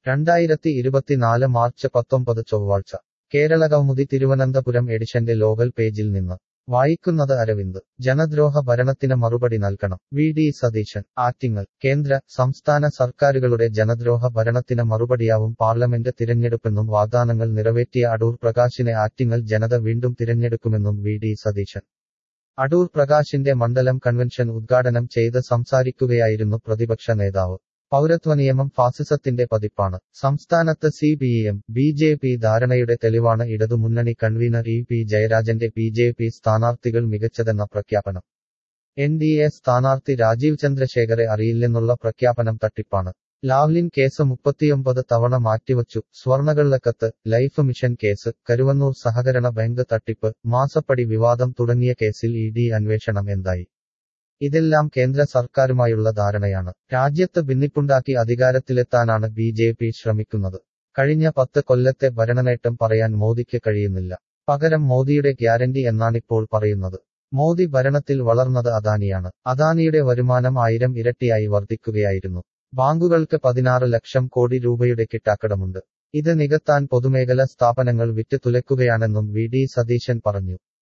രണ്ടായിരത്തി ഇരുപത്തിനാല് മാർച്ച് പത്തൊമ്പത് ചൊവ്വാഴ്ച കേരള കൗമുദി തിരുവനന്തപുരം എഡിഷന്റെ ലോകൽ പേജിൽ നിന്ന് വായിക്കുന്നത് അരവിന്ദ് ജനദ്രോഹ ഭരണത്തിന് മറുപടി നൽകണം വി ഡി സതീശൻ ആറ്റിങ്ങൽ കേന്ദ്ര സംസ്ഥാന സർക്കാരുകളുടെ ജനദ്രോഹ ഭരണത്തിന് മറുപടിയാവും പാർലമെന്റ് തിരഞ്ഞെടുപ്പെന്നും വാഗ്ദാനങ്ങൾ നിറവേറ്റിയ അടൂർ പ്രകാശിനെ ആറ്റിങ്ങൽ ജനത വീണ്ടും തിരഞ്ഞെടുക്കുമെന്നും വി ഡി സതീശൻ അടൂർ പ്രകാശിന്റെ മണ്ഡലം കൺവെൻഷൻ ഉദ്ഘാടനം ചെയ്ത് സംസാരിക്കുകയായിരുന്നു പ്രതിപക്ഷ നേതാവ് പൗരത്വ നിയമം ഫാസിസത്തിന്റെ പതിപ്പാണ് സംസ്ഥാനത്ത് C P M B J P ധാരണയുടെ തെളിവാണ് ഇടതുമുന്നണി കൺവീനർ ഇ പി ജയരാജന്റെ ബി ജെ പി സ്ഥാനാർത്ഥികൾ മികച്ചതെന്ന പ്രഖ്യാപനം എൻ ഡി എ സ്ഥാനാർത്ഥി രാജീവ് ചന്ദ്രശേഖരെ അറിയില്ലെന്നുള്ള പ്രഖ്യാപനം തട്ടിപ്പാണ് ലാവ്ലിൻ കേസ് മുപ്പത്തിയൊമ്പത് തവണ മാറ്റിവച്ചു സ്വർണകള്ളക്കത്ത് ലൈഫ് മിഷൻ കേസ് കരുവന്നൂർ സഹകരണ ബാങ്ക് തട്ടിപ്പ് മാസപ്പടി വിവാദം തുടങ്ങിയ കേസിൽ ഇ ഡി അന്വേഷണം എന്തായി ഇതെല്ലാം കേന്ദ്ര സർക്കാരുമായുള്ള ധാരണയാണ് രാജ്യത്ത് ഭിന്നിപ്പുണ്ടാക്കി അധികാരത്തിലെത്താനാണ് ബി ജെ പി ശ്രമിക്കുന്നത് കഴിഞ്ഞ പത്ത് കൊല്ലത്തെ ഭരണനേട്ടം പറയാൻ മോദിക്ക് കഴിയുന്നില്ല പകരം മോദിയുടെ ഗ്യാരണ്ടി എന്നാണിപ്പോൾ പറയുന്നത് മോദി ഭരണത്തിൽ വളർന്നത് അദാനിയാണ് അദാനിയുടെ വരുമാനം ആയിരം ഇരട്ടിയായി വർദ്ധിക്കുകയായിരുന്നു ബാങ്കുകൾക്ക് പതിനാറ് ലക്ഷം കോടി രൂപയുടെ കിട്ടാക്കടമുണ്ട് ഇത് നികത്താൻ പൊതുമേഖല സ്ഥാപനങ്ങൾ വിറ്റ് തുലയ്ക്കുകയാണെന്നും വി ഡി സതീശൻ പറഞ്ഞു